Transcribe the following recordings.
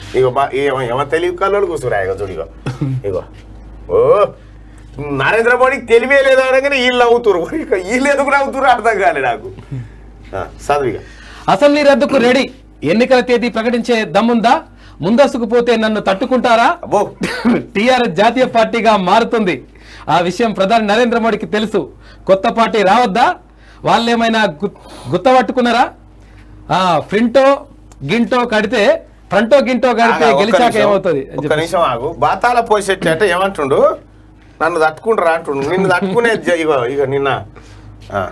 ఇగో బా ఏమ ఏమ తెలివి కళ్ళు కూర్చురా ఇగో చూడు ఇగో ఇగో ఓ నరేంద్ర మోడీకి తెలివే లేదు అనగానే వీళ్ళు నవ్వుతురు ఇక వీళ్ళు ఎందుకు నవ్వుతురు అర్థం కాలే నాకు ఆ, చదువు ఇక అసెంబ్లీ రద్దుకు రెడీ ఎన్నికల తేదీ ప్రకటించే దమ్ముందా ముందస్తుకు పోతే నన్ను తట్టుకుంటారా అబ్బో టీఆర్ఎస్ జాతీయ పార్టీగా మారుతుంది ఆ విషయం ప్రధాని నరేంద్ర మోడీకి తెలుసు కొత్త పార్టీ రావద్దా వాళ్ళేమైనా గు- గుత్తపట్టుకున్నారా ఆ ఫ్రింటో గింటో కడితే ఫ్రంటో గింటో కడితే ఆగు, ఒక్క గెలిచాక నిమిషం, ఏమవుతుంది అని ఒక్క చెప్పి. నిమిషం ఆగు బాతాల పోసేటి అంటే ఏమంటుండు నన్ను తట్టుకుంటారా అంటుండు నిన్ను తట్టుకునే జ- ఇగో ఇగో నిన్న ఆ.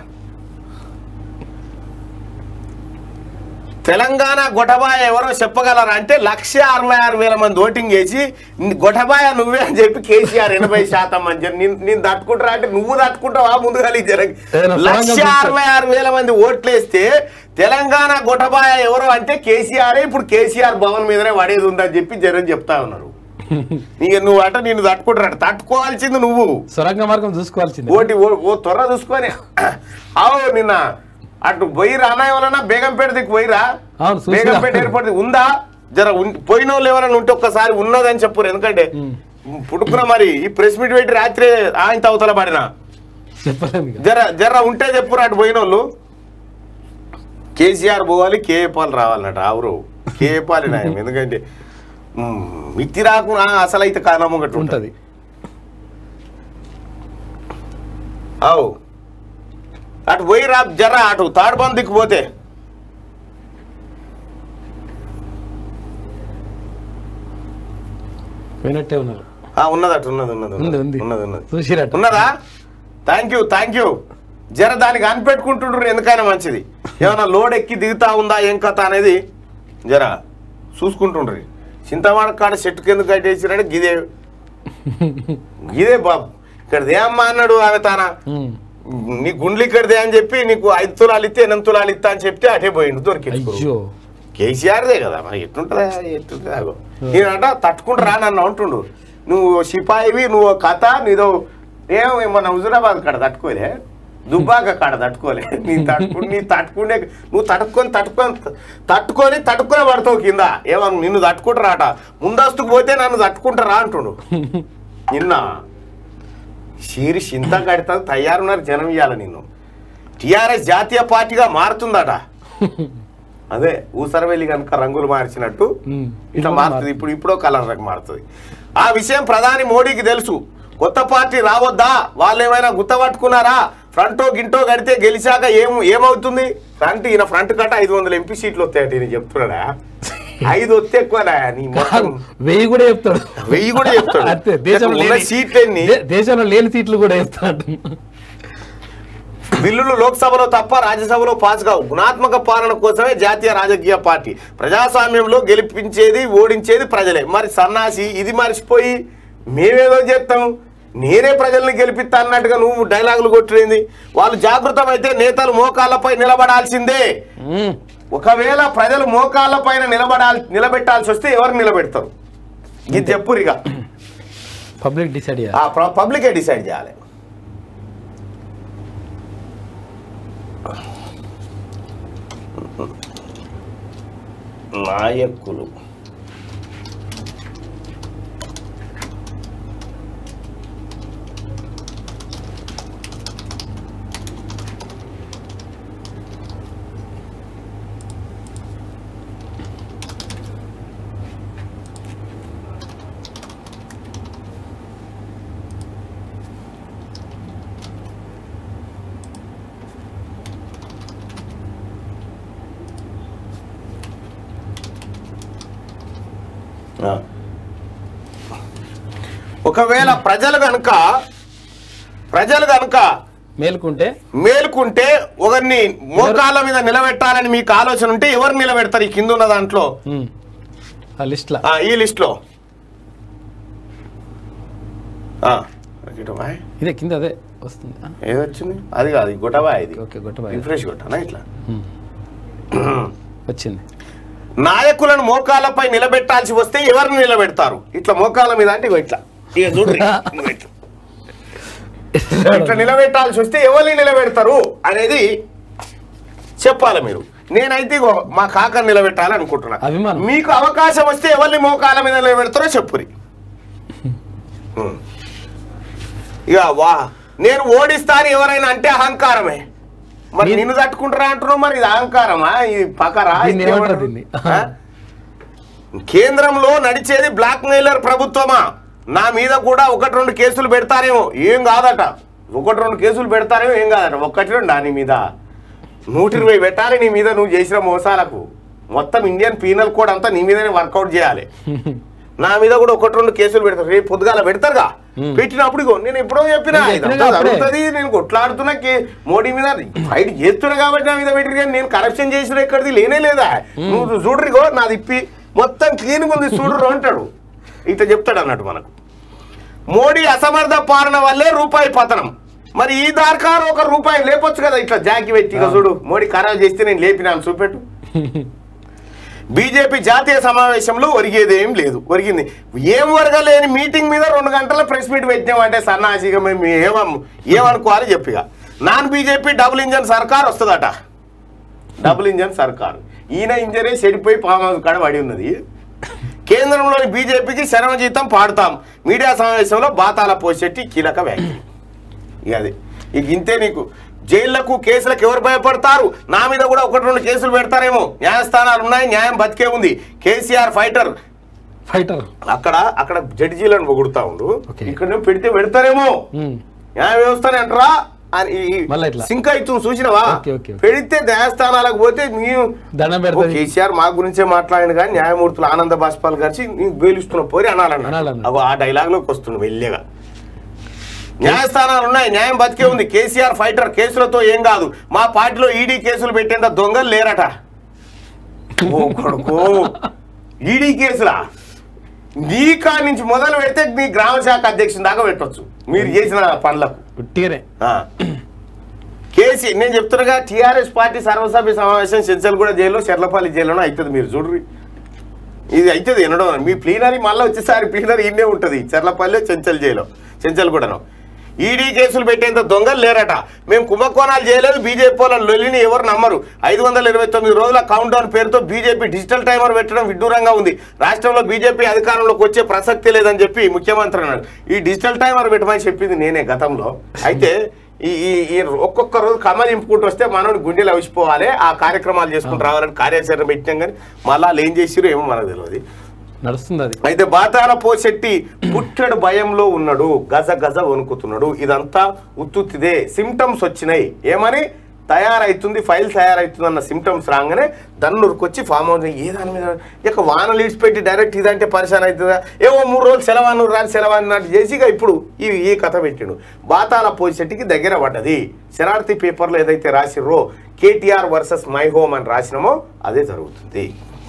తెలంగాణ గొటబాయ ఎవరో చెప్పగలరా అంటే లక్ష అరవై ఆరు వేల మంది ఓటింగ్ చేసి గొటబాయ నువ్వే అని చెప్పి కేసీఆర్ ఎనభై శాతం అని చెప్పి నిన్ను నేను తట్టుకుంటారా అంటే నువ్వు తట్టుకుంటావా ముందుగా జరగ ఏదైనా సొరంగం లక్ష చూస్తే- అరవై ఆరు వేల మంది ఓట్లేస్తే తెలంగాణ గొటబాయ ఎవరు అంటే కేసీఆర్ ఇప్పుడు కేసీఆర్ భవన్ మీదనే పడేది ఉందని చెప్పి జనం చెప్తా ఉన్నారు నీకు నువ్వు అంటే నేను తట్టుకుంటారట తట్టుకోవాల్సింది నువ్వు సొరంగ మార్గం చూసుకోవాల్సింది ఓటి ఓ- ఓ త్వర చూసుకొని అవు నిన్న అటు పోయి రానాయ వలన బేగంపేట దిక్కు పోయిరా అవును, చూసిరా. బేగంపేట ఎయిర్పోర్ట్ దిక్కు ఉందా జర ఉన్- పోయిన వాళ్ళు ఎవరైనా ఉంటే ఒక్కసారి ఉన్నదని చెప్పురు ఎందుకంటే పుట్టుకున్న మరి ఈ ప్రెస్ మీట్ పెట్టి రాత్రి ఆయన అవతల పడినా చెప్పలేము ఇక. జర జర ఉంటే చెప్పురు అటు పోయిన వాళ్ళు కేసీఆర్ పోవాలి కేఏ పాలు రావాలన్నట ఆవురు కేఏ పాలు నాయం ఎందుకంటే మ్, మిత్తి రాకుండా అసలు అయితే కారణం ఒకటి ఉంటది ఉంటుంది అవు అటు పోయి రా జర అటు తాడుబంద్ దిక్కు పోతే పోయినట్టే ఉన్నారు ఆ, ఉన్నది అటు ఉన్నది ఉన్నది ఉంది ఉంది ఉన్నది ఉన్నది చూసిరట ఉన్నదా థ్యాంక్ యూ థ్యాంక్ యూ జర దానికి అనిపెట్టుకుంటుండ్రు ఎందుకైనా మంచిది ఏమైనా లోడ్ ఎక్కి దిగుతా ఉందా ఏం కథ అనేది జర చూసుకుంటుండ్రి చింతవాడ కాడ చెట్టుకి ఎందుకు కట్టేసిరంటే గిదే గిదే బాబు ఇక్కడ దేమ్మా అన్నాడు ఆమె తాన ఉమ్. నీ గుండ్లు ఇక్కడదే అని చెప్పి నీకు ఐదు తులాలు ఇస్తే ఎనిమిది తులాలు ఇస్తా అని చెప్తే అటే పోయిండు దొరికింది అయ్యో కేసీఆర్దే కదా మరి ఎట్లుంటుందా ఎట్లుంటుందా అగో నేనంట తట్టుకుంటారా నన్ను అంటుండు నువ్వు సిపాయివి నువ్వు కథ నీదో ఏం మన హుజురాబాద్ కాడ తట్టుకోలే దుబ్బాక కాడ తట్టుకోలే నీ తట్టుకు నీ తట్టుకునే నువ్వు తట్టుకొని తట్టుకొని తట్టుకొని తట్టుకునే పడతావు కింద ఏమన్నా నిన్ను తట్టుకుంటారాట ముందస్తుకు పోతే నన్ను తట్టుకుంటారా అంటుండు నిన్న షీరి చింత కడతా తయారున్నారు జనం ఇవ్వాలి నిన్ను టిఆర్ఎస్ జాతీయ పార్టీగా మారుతుందట అదే ఊసరవెల్లి కనుక రంగులు మార్చినట్టు ఉమ్. ఇట్లా మారుతుంది ఇప్పుడు ఇప్పుడో కలర్ రంగు మారుతుంది ఆ విషయం ప్రధాని మోడీకి తెలుసు కొత్త పార్టీ రావద్దా వాళ్ళు ఏమైనా గుర్తపట్టుకున్నారా ఫ్రంటో గింటో కడితే గెలిచాక ఏం ఏమవుతుంది ఫ్రంట్ ఈయన ఫ్రంట్ కట్ట ఐదు వందల ఎంపీ సీట్లు వస్తాయట ఈయన చెప్తున్నాడా ఐదు వస్తే ఎక్కువనా నీ మొత్తం వెయ్యి కూడా చెప్తాడు వెయ్యి కూడా చెప్తాడు అంతే దేశంలో ఉన్న లేని- సీట్లు ఎన్ని దే- దేశంలో లేని సీట్లు కూడా చెప్తాడు బిల్లులు లోక్సభలో తప్ప రాజ్యసభలో పాస్ కావు గుణాత్మక పాలన కోసమే జాతీయ రాజకీయ పార్టీ ప్రజాస్వామ్యంలో గెలిపించేది ఓడించేది ప్రజలే మరి సన్నాసి ఇది మర్చిపోయి మేమేదో చేస్తాం నేనే ప్రజల్ని గెలిపిస్తా అన్నట్టుగా నువ్వు డైలాగులు కొట్టింది వాళ్ళు జాగృతమైతే నేతలు మోకాళ్ళపై నిలబడాల్సిందే ఉమ్. ఒకవేళ ప్రజలు మోకాళ్ళ పైన నిలబడాలి నిలబెట్టాల్సి వస్తే ఎవరు నిలబెడతారు ఇది చెప్పురు ఇక పబ్లిక్ డిసైడ్ చేయాలి ఆ ప్ర- పబ్లికే డిసైడ్ చేయాలి నాయకులు ఆ. ఒకవేళ ప్రజలు కనుక ప్రజలు కనుక మేలుకుంటే మేలుకుంటే ఒకరిని మోకాళ్ళ మీద నిలబెట్టాలని మీకు ఆలోచన ఉంటే ఎవరు నిలబెడతారు ఈ కింద ఉన్న దాంట్లో ఉమ్. ఆ లిస్ట్లో ఆ, ఈ లిస్ట్ లో ఆ, ఇటు బాయ్. ఇదే కింద అదే వస్తుంది ఆ, ఏది వచ్చింది అది కాదు ఇది గుట్టబా ఇది ఓకే గొట్టబాయ్ రిఫ్రెష్ కొట్టానా ఇట్లా వచ్చింది నాయకులను మోకాళ్ళపై నిలబెట్టాల్సి వస్తే ఎవరిని నిలబెడతారు ఇట్లా మోకాళ్ళ మీద అంటే ఇగో ఇట్లా ఇక చూడ్రి ఇగో ఇట్లా. ఇట్లా నిలబెట్టాల్సి వస్తే ఎవరిని నిలబెడతారు అనేది చెప్పాలి మీరు నేనైతే ఇగో మా కాకని నిలబెట్టాలి అనుకుంటున్నా అభిమానం. మీకు అవకాశం వస్తే ఎవరిని మోకాల మీద నిలబెడతారో చెప్పురి ఉం. ఇక వా నేను ఓడిస్తాను ఎవరైనా అంటే అహంకారమే మరి మీరు- నిన్ను తట్టుకుంటారా అంటున్నావు మరి ఇది అహంకారమా ఇది పకరా దీన్ని ఇది ఏమంటారు ఏమంటారు? దీన్ని? ఆ? కేంద్రంలో నడిచేది బ్లాక్ మెయిలర్ ప్రభుత్వమా నా మీద కూడా ఒకటి రెండు కేసులు పెడతారేమో ఏం కాదట ఒకటి రెండు కేసులు పెడతారేమో ఏం కాదట ఒక్కటి రెండు నీ మీద నూట ఇరవై పెట్టాలి నీ మీద నువ్వు చేసిన మోసాలకు మొత్తం ఇండియన్ పీనల్ కోడ్ అంతా నీ మీదనే వర్కౌట్ చేయాలి నా మీద కూడా ఒకటి రెండు కేసులు పెడతారు రేపు పొద్దుగాల పెడతారుగా పెట్టినప్పుడు ఇగో నేను ఎప్పుడో చెప్పినా నేను ఇదంతా చెప్పినా అప్పుడే. జరుగుతుంది నేను కొట్లాడుతున్నా కే- మోడీ మీద ఫైట్ చేస్తున్నా కాబట్టి నా మీద పెట్టి కానీ నేను కరప్షన్ చేసిన ఎక్కడిది లేనే లేదా నువ్వు చూడరిగో నాది ఇప్పి మొత్తం క్లీన్ ఉంది చూడరు అంటాడు ఇట్లా చెప్తాడు అన్నట్టు మనకు మోడీ అసమర్థ పాలన వల్లే రూపాయి పతనం మరి ఈ దార్కారు ఒక రూపాయి లేపొచ్చు కదా ఇట్లా జాకి పెట్టి ఇక చూడు మోడీ ఖరాబ్ చేస్తే నేను లేపినాను చూపెట్టు బీజేపీ జాతీయ సమావేశంలో ఒరిగేదేం లేదు ఒరిగింది ఏం ఒరగలేని మీటింగ్ మీద రెండు గంటల ప్రెస్ మీట్ పెట్టినామంటే సన్నాసిగా మేము ఏమం ఏమనుకోవాలి చెప్పిగా నాన్ బీజేపీ డబుల్ ఇంజన్ సర్కార్ వస్తుందట డబుల్ ఇంజన్ సర్కార్ ఈయన ఇంజనే చెడిపోయి ఫామ్ హౌస్ కాడ పడి ఉన్నది కేంద్రంలోని బీజేపీకి శరమజీతం పాడుతాం మీడియా సమావేశంలో బాతాల పోషెట్టి కీలక వ్యాఖ్యలు ఇక అది ఇక ఇంతే నీకు జైళ్లకు కేసులకు ఎవరు భయపడతారు నా మీద కూడా ఒకటి రెండు కేసులు పెడతారేమో న్యాయస్థానాలు ఉన్నాయి న్యాయం బతికే ఉంది కేసీఆర్ ఫైటర్ ఫైటర్ అక్కడ అక్కడ జడ్జీలను పొగుడుతా ఉండు Okay. ఇక్కడ పెడితే పెడతారేమో న్యాయ వ్యవస్థని అంటారా అని ఈ- మళ్ళా ఇట్లా. సింక్ అవుతుంది చూసినవా Okay, okay, okay. పెడితే న్యాయస్థానాలకు పోతే నీవు దండం ఓ పెడుతుంది కేసీఆర్ మా గురించే మాట్లాడిన కానీ న్యాయమూర్తులు ఆనంద బాష్పాల్ గారి నీకు బేలుస్తున్న పోరి అనాలన్న అనాలన్న. అగో ఆ డైలాగ్ లోకి వస్తుంది మెల్లిగా న్యాయస్థానాలు ఉన్నాయి న్యాయం బతికే ఉంది కేసీఆర్ ఫైటర్ కేసులతో ఏం కాదు మా పార్టీలో ఈడీ కేసులు పెట్టేంత దొంగలు లేరట ఓ కొడుకు ఈడీ కేసులా నీ కాడి నుంచి మొదలు పెడితే మీ గ్రామ శాఖ అధ్యక్షుని దాకా పెట్టొచ్చు మీరు చేసిన పనులకు ఉట్టిగానే ఆ. కేసీ నేను చెప్తున్నాగా టీఆర్ఎస్ పార్టీ సర్వసభ్య సమావేశం చెంచల్గూడ జైల్లో చెర్లపల్లి జైల్లోనే అవుతుంది మీరు చూడ్రి ఇది అవుతుంది వినడం మీ ప్లీనరీ మళ్ళీ వచ్చేసారి ప్లీనరీ ఇన్నే ఉంటుంది చెర్లపల్లి చెంచల్ జైలు చెంచల్గూడను ఈడీ కేసులు పెట్టేంత దొంగలు లేరట మేము కుంభకోణాలు చేయలేదు బీజేపీ వాళ్ళ లొల్లిని ఎవరు నమ్మరు ఐదు వందల ఇరవై తొమ్మిది రోజుల కౌంట్ డౌన్ పేరుతో బీజేపీ డిజిటల్ టైమర్ పెట్టడం విడ్డూరంగా ఉంది రాష్ట్రంలో బీజేపీ అధికారంలోకి వచ్చే ప్రసక్తి లేదని చెప్పి ముఖ్యమంత్రి అన్నాడు ఈ డిజిటల్ టైమర్ పెట్టమని చెప్పింది నేనే గతంలో అయితే ఈ ఈ ఈ ఒక్కొక్క రోజు కమ్మలు ఇంపుకుంటూ వస్తే మనోడు గుండెలు అవిసిపోవాలి ఆ కార్యక్రమాలు చేసుకుంటూ రావాలని కార్యాచరణ పెట్టినాం కానీ మళ్ళీ వాళ్ళు ఏం చేసిరో ఏమో మనకు తెలియదు నడుస్తుంది అది అయితే బాతాల పోశెట్టి పుట్టెడు భయంలో ఉన్నాడు గజ గజ వణుకుతున్నాడు ఇదంతా ఉత్తుత్తిదే సిమ్టమ్స్ వచ్చినాయి ఏమని తయారైతుంది ఫైల్ తయారైతుంది అన్న సిమ్టమ్స్ రాగానే దన్నురుకొచ్చి ఫామ్ హౌస్ ఏ దాని మీద ఇక వాన లీడ్స్ పెట్టి డైరెక్ట్ ఇదంటే పరిశాన్ అవుతుందా ఏవో మూడు రోజులు సెలవాను రాని సెలవాన్నట్టు చేసి ఇక ఇప్పుడు ఈ ఈ కథ పెట్టిండు బాతాల పోశెట్టికి దగ్గర పడ్డది శరార్థి పేపర్లో ఏదైతే రాసిర్రో కేటీఆర్ వర్సెస్ మై హోమ్ అని రాసినామో అదే జరుగుతుంది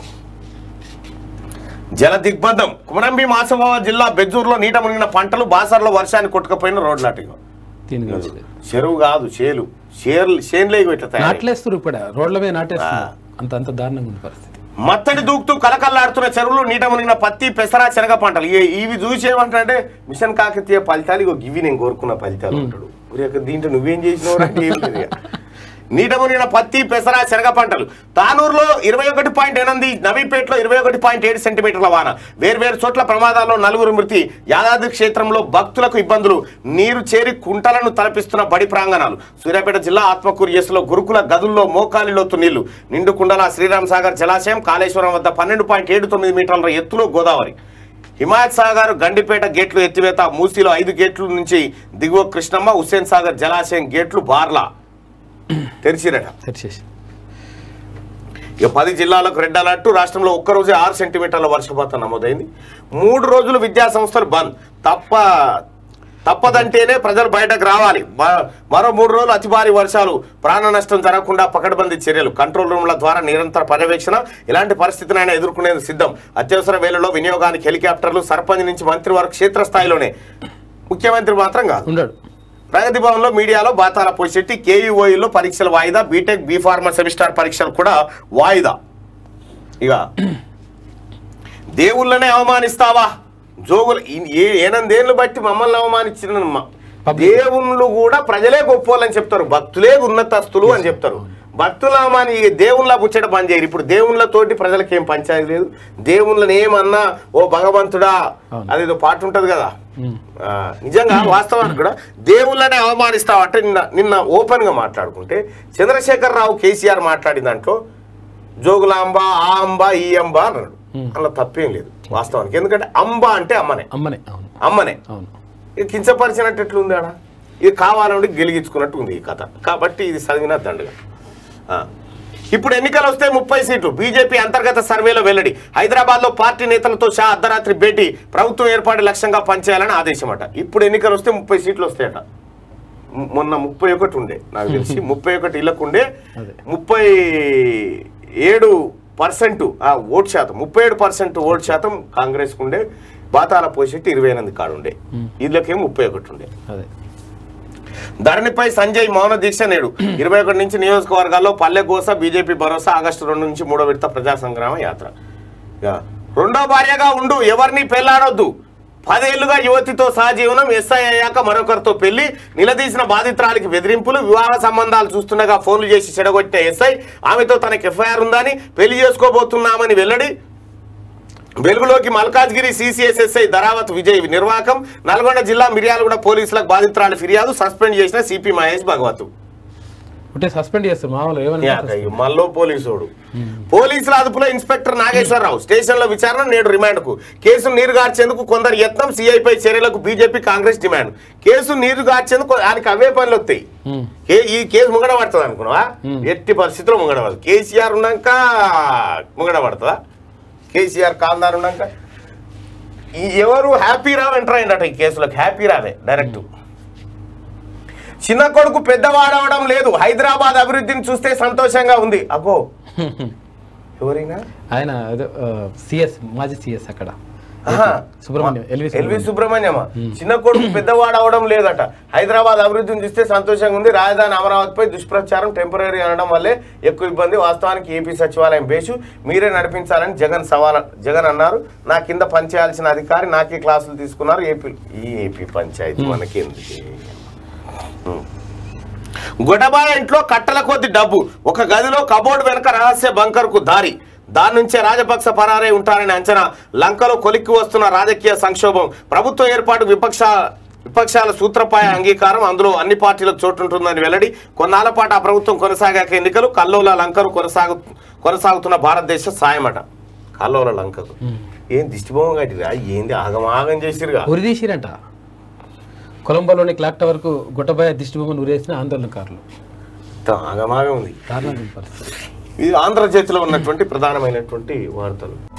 జల దిగ్బంధం కుమరంబి మాసమాబాద్ జిల్లా బెజ్జూరులో నీట మునిగిన పంటలు బాసర్లో వర్షాన్ని కొట్టుకుపోయిన రోడ్లాటిగా దీని గురించి చెరువు కాదు చేలు చేర్లు చేన్లే ఇట్లా తయారై. నాట్లేస్తారు ఇప్పుడు రోడ్ల మీద నాటేస్తున్నారు అంత అంత దారుణంగా ఉంది పరిస్థితి మత్తడి దూకుతూ కలకల్లాడుతున్న చెరువులు నీట మునిగిన పత్తి పెసర శనగ పంటలు ఇవి- ఇవి చూసి ఏమంటారంటే మిషన్ కాకతీయ ఫలితాలు ఇగో ఇవి నేను కోరుకున్న ఫలితాలు అంటాడు ఒరే అక్క దీంట్లో నువ్వేం చేసినావు అంటే ఏం లేదు ఇక. నీట మునిగిన పత్తి పెసర శనగ పంటలు తానూరులో ఇరవై ఒకటి పాయింట్ ఎనిమిది నవీపేటలో ఇరవై ఒకటి పాయింట్ ఏడు సెంటీమీటర్ల వాన వేర్వేరు చోట్ల ప్రమాదాల్లో నలుగురు మృతి యాదాద్రి క్షేత్రంలో భక్తులకు ఇబ్బందులు నీరు చేరి కుంటలను తలపిస్తున్న బడి ప్రాంగణాలు సూర్యాపేట జిల్లా ఆత్మకూరు ఎస్లో గురుకుల గదుల్లో మోకాలిలోతు నీళ్లు నిండు కుండల శ్రీరామ్ సాగర్ జలాశయం కాళేశ్వరం వద్ద పన్నెండు పాయింట్ ఏడు తొమ్మిది మీటర్ల ఎత్తులో గోదావరి హిమాయత్ సాగర్ గండిపేట గేట్లు ఎత్తివేత మూసీలో ఐదు గేట్ల నుంచి దిగువ కృష్ణమ్మ హుస్సేన్ సాగర్ జలాశయం గేట్లు బార్లా తెరిచిరట తెరిచేసి ఇక పది జిల్లాలకు రెడ్ అలర్ట్ రాష్ట్రంలో ఒక్కరోజే ఆరు సెంటీమీటర్ల వర్షపాతం నమోదైంది మూడు రోజులు విద్యా సంస్థలు బంద్ తప్ప తప్పదంటేనే ప్రజలు బయటకు రావాలి మ- మరో మూడు రోజులు అతి భారీ వర్షాలు ప్రాణ నష్టం జరగకుండా పకడ్బందీ చర్యలు కంట్రోల్ రూమ్ల ద్వారా నిరంతర పర్యవేక్షణ ఇలాంటి పరిస్థితినైనా ఎదుర్కొనేందుకు సిద్ధం అత్యవసర వేళల్లో వినియోగానికి హెలికాప్టర్లు సర్పంచ్ నుంచి మంత్రి వరకు క్షేత్రస్థాయిలోనే ముఖ్యమంత్రి మాత్రం కాదు ఉండడు ప్రగతి భవన్లో మీడియాలో బాతాల పోషెట్టి కేయూఓఈలో పరీక్షలు వాయిదా బీటెక్ బీ ఫార్మా సెమిస్టర్ పరీక్షలు కూడా వాయిదా ఇక దేవుళ్ళనే అవమానిస్తావా జోగులు ఈ- ఏ ఎనిమిదేళ్ళు బట్టి మమ్మల్ని అవమానించిన Public. దేవుళ్ళు కూడా ప్రజలే గొప్పోళ్ళని చెప్తారు భక్తులే ఉన్నతస్తులు అని చెప్తారు భక్తులామని దేవుళ్ళ ముచ్చట పని చేయరు ఇప్పుడు దేవుళ్ళతోటి ప్రజలకు ఏం పంచాయతీ లేదు దేవుళ్ళని ఏమన్నా ఓ భగవంతుడా అవును. అదేదో పాట ఉంటది కదా ఉమ్. ఆ, నిజంగా వాస్తవానికి కూడా దేవుళ్ళనే అవమానిస్తావు అంటే నిన్న నిన్న ఓపెన్ గా మాట్లాడుకుంటే చంద్రశేఖర్ రావు కేసీఆర్ మాట్లాడిన దాంట్లో జోగులాంబ ఆ అంబ ఈ అంబ అన్నాడు అలా తప్పేం లేదు వాస్తవానికి ఎందుకంటే అంబ అంటే అమ్మనే అమ్మనే అవును అమ్మనే అవును ఇది కించపరిచినట్టు ఎట్లుంది ఆడ ఇది కావాలని గెలిగించుకున్నట్టు ఉంది ఈ కథ కాబట్టి ఇది చదివిన దండగా ఆ. ఇప్పుడు ఎన్నికలు వస్తే ముప్పై సీట్లు బీజేపీ అంతర్గత సర్వేలో వెల్లడి హైదరాబాద్ లో పార్టీ నేతలతో షా అర్ధరాత్రి భేటీ ప్రభుత్వం ఏర్పాటు లక్ష్యంగా పనిచేయాలని ఆదేశమట ఇప్పుడు ఎన్నికలు వస్తే ముప్పై సీట్లు వస్తాయట ము- మొన్న ముప్పై ఒకటి ఉండే నాకు తెలిసి ముప్పై ఒకటి ఇళ్ళకు ఉండే అదే. ముప్పై ఏడు పర్సెంట్ ఆ ఓటు శాతం ముప్పై ఏడు పర్సెంట్ ఓటు శాతం కాంగ్రెస్ ఉండే బాతాల పోషెట్టి ఇరవై ఎనిమిది కాడు ఉండే వీళ్ళకేం ముప్పై ఒకటి ఉండే అదే ధరణిపై సంజయ్ మౌన దీక్ష నేడు ఇరవై ఒకటి నుంచి నియోజకవర్గాల్లో పల్లె గోస బీజేపీ భరోసా ఆగస్టు రెండు నుంచి మూడో విడత ప్రజా సంగ్రామ యాత్ర ఇక రెండో భార్యగా ఉండు ఎవరిని పెళ్లాడొద్దు పదేళ్లుగా యువతితో సహజీవనం ఎస్ఐ అయ్యాక మరొకరితో పెళ్లి నిలదీసిన బాధితురాలికి బెదిరింపులు వివాహ సంబంధాలు చూస్తుండగా ఫోన్లు చేసి చెడగొట్టిన ఎస్ఐ ఆమెతో తనకి ఎఫ్ఐఆర్ ఉందని పెళ్లి చేసుకోబోతున్నామని వెల్లడి వెలుగులోకి మల్కాజ్గిరి సిసిఎస్ఎస్ఐ ధరావత్ విజయ్ నిర్వాహకం నల్గొండ జిల్లా మిర్యాలగూడ పోలీసులకు బాధితురాలి ఫిర్యాదు సస్పెండ్ చేసిన సిపి మహేష్ భగవత్ ఉంటే సస్పెండ్ చేస్తారు మామూలు ఏమన్నా మల్లో పోలీసోడు పోలీసుల అదుపులో ఇన్స్పెక్టర్ నాగేశ్వరరావు స్టేషన్ లో విచారణ నేడు రిమాండ్ కు కేసు నీరుగార్చేందుకు కొందరు యత్నం సిఐపై చర్యలకు బీజేపీ కాంగ్రెస్ డిమాండ్ కేసు నీరుగార్చేందుకు ఆయనకి అవే పనులు వస్తాయి ఉమ్. కే- ఈ కేసు ముంగడ పడుతుంది అనుకున్నావా ఎట్టి పరిస్థితిలో ముంగడ పడదు కేసీఆర్ ఉన్నాక ముంగడ పడుతుందా కేసీఆర్ కాందార్ ఉన్నాక ఈ ఎవరు హ్యాపీ రావ్ ఎంటర్ అయిందట ఈ కేసులోకి హ్యాపీ రావే డైరెక్ట్ చిన్న కొడుకు పెద్దవాడవడం లేదు హైదరాబాద్ అభివృద్ధిని చూస్తే సంతోషంగా ఉంది అబ్బో ఎవరైనా ఆయన సిఎస్ మాజీ సిఎస్ అక్కడ ఆహా. Subrahmanyam LV LV Subrahmanyam. సుబ్రహ్మణ్యమ చిన్న కొడుకు పెద్దవాడు అవడం లేదట హైదరాబాద్ అభివృద్ధిని చూస్తే సంతోషంగా ఉంది రాజధాని అమరావతిపై దుష్ప్రచారం టెంపరీ అనడం వల్లే ఎక్కువ ఇబ్బంది వాస్తవానికి ఏపీ సచివాలయం బేసు మీరే నడిపించాలని జగన్ సవాల్ జగన్ అన్నారు నా కింద పనిచేయాల్సిన అధికారి నాకే క్లాసులు తీసుకున్నారు ఏపీ ఈ ఏపీ పంచాయతీ మనకి ఎందుకు గొడబాయ ఇంట్లో కట్టల కొద్ది డబ్బు ఒక గదిలో కబోర్డ్ వెనక రహస్య బంకర్కు దారి దాని నుంచే రాజపక్ష పరారై ఉంటారని అంచనా లంకలో కొలిక్కి వస్తున్న రాజకీయ సంక్షోభం ప్రభుత్వ ఏర్పాటు విపక్ష విపక్షాల సూత్రపాయ అంగీకారం అందులో అన్ని పార్టీలకు చోటుంటుందని వెల్లడి కొన్నాళ్ల పాటు ఆ ప్రభుత్వం కొనసాగాక ఎన్నికలు కల్లోల లంకను కొనసాగు కొనసాగుతున్న భారతదేశ సాయమట కల్లోల లంకకు ఏం దిష్టిబొమ్మ కట్టిరా ఏంది ఆగమాగం చేసిరుగా ఉరి తీసిరంట కొలంబోలోని క్లాక్ టవర్ కు గుట్టబాయ దిష్టి బొమ్మను ఉరేసిన ఆందోళనకారులు ఆగమాగం ఉంది దారుణంగా పరిస్థితి ఇది ఆంధ్రజ్యోతిలో ఉన్నటువంటి ప్రధానమైనటువంటి వార్తలు